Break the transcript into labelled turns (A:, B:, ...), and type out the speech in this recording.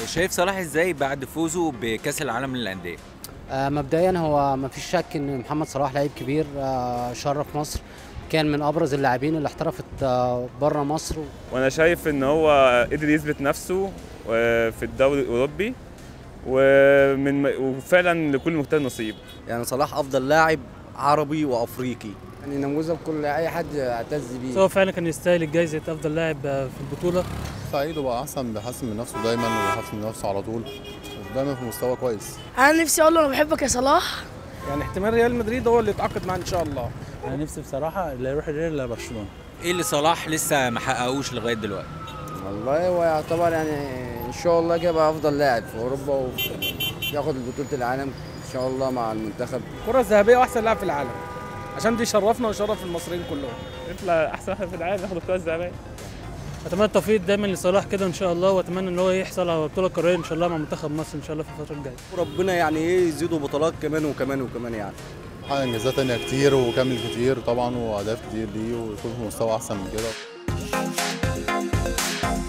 A: شايف صلاح ازاي بعد فوزه بكاس العالم للانديه
B: آه، مبدئيا هو ما فيش شك ان محمد صلاح لعيب كبير آه، شرف مصر كان من ابرز اللاعبين اللي احترفت بره مصر
C: وانا شايف ان هو قدر يثبت نفسه آه، في الدوري الاوروبي ومن وفعلا لكل مجتهد نصيب
D: يعني صلاح افضل لاعب عربي وافريقي
E: يعني نموذج كل اي حد يعتز بيه
F: هو فعلا كان يستاهل جايزه افضل لاعب في البطوله
G: سعيد وبقى احسن بيحسن من نفسه دايما وبيحسن من نفسه على طول دايما في مستوى كويس
H: انا نفسي اقول له انا بحبك يا صلاح
E: يعني احتمال ريال مدريد هو اللي يتعاقد معاه ان شاء الله
I: انا نفسي بصراحه اللي يروح الريال لا برشلونه
A: ايه اللي صلاح لسه ما حققوش لغايه دلوقتي
E: والله هو يعتبر يعني ان شاء الله يبقى افضل لاعب في اوروبا وياخد بطوله العالم ان شاء الله مع المنتخب
J: الكره الذهبيه واحسن لاعب في العالم عشان دي شرفنا وشرف المصريين كلهم
C: يطلع احسن واحد في العالم ياخد الكره الذهبيه
F: اتمنى التوفيق دايما لصلاح كده ان شاء الله واتمنى ان هو يحصل على بطوله قاريه ان شاء الله مع منتخب مصر ان شاء الله في الفتره الجايه
D: وربنا يعني ايه يزيدوا بطولات كمان وكمان وكمان يعني
G: حقق انجازات تانية كتير وكمل كتير طبعا واهداف كتير ليه ويكون في مستوى احسن من كده